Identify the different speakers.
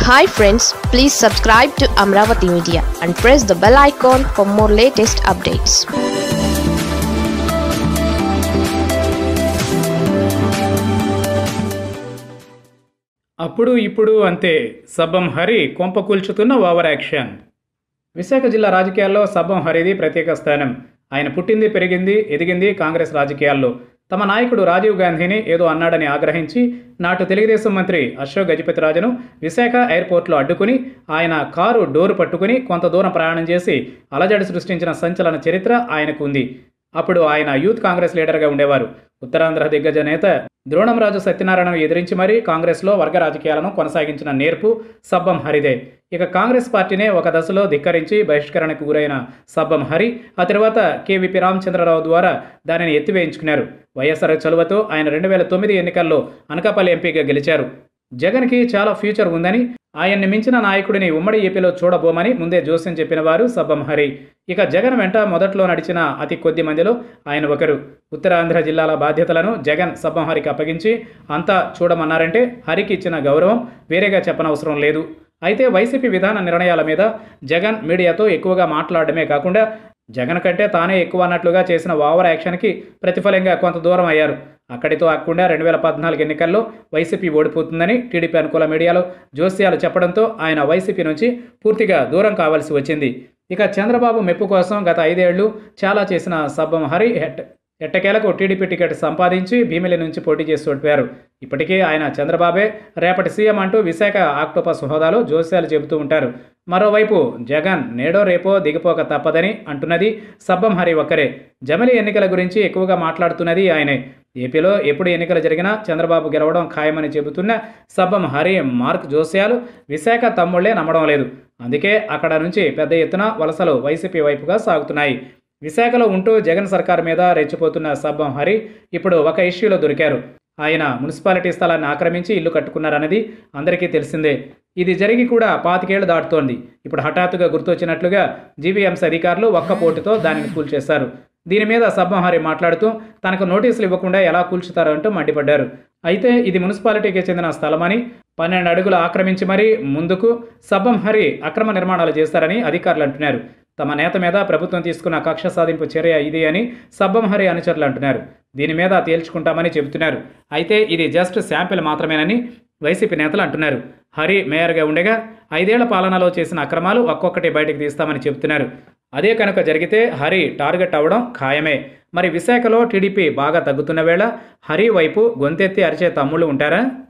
Speaker 1: hi friends please subscribe to Amaravati media and press the bell icon for more latest updates
Speaker 2: అప్పుడు ఇప్పుడు అంతే సబ్బం హరి కొంప కూల్చుతున్న over action Visakha జిల్లా రాజకీయాల్లో సబ్బం హరిది ప్రత్యేక స్థానం ఆయన పుట్టింది పెరిగింది ఎదిగింది కాంగ్రెస్ రాజకీయాల్లో తమ నాయకుడు రాజీవ్ గాంధీని ఏదో అన్నాడని ఆగ్రహించి నాటు తెలుగుదేశం మంత్రి అశోక్ గజపతిరాజును విశాఖ ఎయిర్పోర్ట్లో అడ్డుకుని ఆయన కారు డోరు పట్టుకుని కొంత దూరం ప్రయాణం చేసి అలజడి సృష్టించిన సంచలన చరిత్ర ఆయనకు ఉంది అప్పుడు ఆయన యూత్ కాంగ్రెస్ లీడర్గా ఉండేవారు ఉత్తరాంధ్ర దిగ్గజ నేత ద్రోణంరాజు సత్యనారాయణను ఎదిరించి మరీ కాంగ్రెస్లో వర్గ రాజకీయాలను కొనసాగించిన నేర్పు సబ్బం హరిదే ఇక కాంగ్రెస్ పార్టీనే ఒక దశలో ధిక్కరించి బహిష్కరణకు గురైన సబ్బం హరి ఆ తర్వాత కేవీపీ రామచంద్రరావు ద్వారా దానిని ఎత్తివేయించుకున్నారు వైఎస్ఆర్ చలువతో ఆయన రెండు వేల తొమ్మిది ఎన్నికల్లో అనకాపల్లి ఎంపీగా గెలిచారు జగన్కి చాలా ఫ్యూచర్ ఉందని ఆయన్ని మించిన నాయకుడిని ఉమ్మడి ఏపీలో చూడబోమని ముందే జోస్యం చెప్పిన వారు సబ్బం హరి ఇక జగన్ వెంట మొదట్లో నడిచిన అతి కొద్ది మందిలో ఆయన ఒకరు ఉత్తరాంధ్ర జిల్లాల బాధ్యతలను జగన్ సబ్బం హరికి అప్పగించి అంతా చూడమన్నారంటే హరికి ఇచ్చిన గౌరవం వేరేగా చెప్పనవసరం లేదు అయితే వైసీపీ విధాన నిర్ణయాల మీద జగన్ మీడియాతో ఎక్కువగా మాట్లాడడమే కాకుండా జగన్ కంటే తానే ఎక్కువ అన్నట్లుగా చేసిన ఓవర్ యాక్షన్కి ప్రతిఫలంగా కొంత దూరం అయ్యారు అక్కడితో ఆకుండా రెండు వేల పద్నాలుగు ఎన్నికల్లో వైసీపీ ఓడిపోతుందని టీడీపీ అనుకూల మీడియాలో జోస్యాలు చెప్పడంతో ఆయన వైసీపీ నుంచి పూర్తిగా దూరం కావాల్సి వచ్చింది ఇక చంద్రబాబు మెప్పు కోసం గత ఐదేళ్లు చాలా చేసిన సబ్బం హరి హెట్ ఎట్టకేలకు టీడీపీ టికెట్ సంపాదించి భీమిలి నుంచి పోటీ చేసి ఓడిపోయారు ఇప్పటికే ఆయన చంద్రబాబే రేపటి సీఎం అంటూ విశాఖ ఆక్టోపస్ హోదాలో జోస్యాలు చెబుతూ ఉంటారు మరోవైపు జగన్ నేడో రేపో దిగిపోక తప్పదని అంటున్నది సబ్బం హరి ఒక్కరే జమిలి ఎన్నికల గురించి ఎక్కువగా మాట్లాడుతున్నది ఆయనే ఏపీలో ఎప్పుడు ఎన్నికలు జరిగినా చంద్రబాబు గెలవడం ఖాయమని చెబుతున్న సబ్బం హరి మార్క్ జోస్యాలు విశాఖ తమ్ముళ్లే నమ్మడం లేదు అందుకే అక్కడ నుంచి పెద్ద ఎత్తున వలసలు వైసీపీ వైపుగా సాగుతున్నాయి విశాఖలో ఉంటూ జగన్ సర్కార్ మీద రెచ్చిపోతున్న సబ్బం హరి ఇప్పుడు ఒక ఇష్యూలో దొరికారు ఆయన మున్సిపాలిటీ స్థలాన్ని ఆక్రమించి ఇల్లు కట్టుకున్నారన్నది అందరికీ తెలిసిందే ఇది జరిగి కూడా పాతికేళ్లు దాటుతోంది ఇప్పుడు హఠాత్తుగా గుర్తొచ్చినట్లుగా జీవీఎంసీ అధికారులు ఒక్క పోటుతో దానిని కూల్చేశారు దీని మీద సబ్బంహారి మాట్లాడుతూ తనకు నోటీసులు ఇవ్వకుండా ఎలా కూల్చుతారో అంటూ మండిపడ్డారు అయితే ఇది మున్సిపాలిటీకి చెందిన స్థలమని పన్నెండు అడుగులు ఆక్రమించి మరీ ముందుకు సబ్బంహరి అక్రమ నిర్మాణాలు చేస్తారని అధికారులు అంటున్నారు తమ నేత మీద ప్రభుత్వం తీసుకున్న కక్ష సాధింపు చర్య ఇది అని సబ్బంహరి అనుచరులు అంటున్నారు దీని మీద తేల్చుకుంటామని చెబుతున్నారు అయితే ఇది జస్ట్ శాంపిల్ మాత్రమేనని వైసీపీ నేతలు అంటున్నారు హరి మేయర్గా ఉండగా ఐదేళ్ల పాలనలో చేసిన అక్రమాలు ఒక్కొక్కటి బయటకు తీస్తామని చెబుతున్నారు అదే కనుక జరిగితే హరి టార్గెట్ అవ్వడం ఖాయమే మరి విశాఖలో టీడీపీ బాగా తగ్గుతున్న వేళ హరి వైపు గొంతెత్తి అరిచే తమ్ముళ్ళు ఉంటారా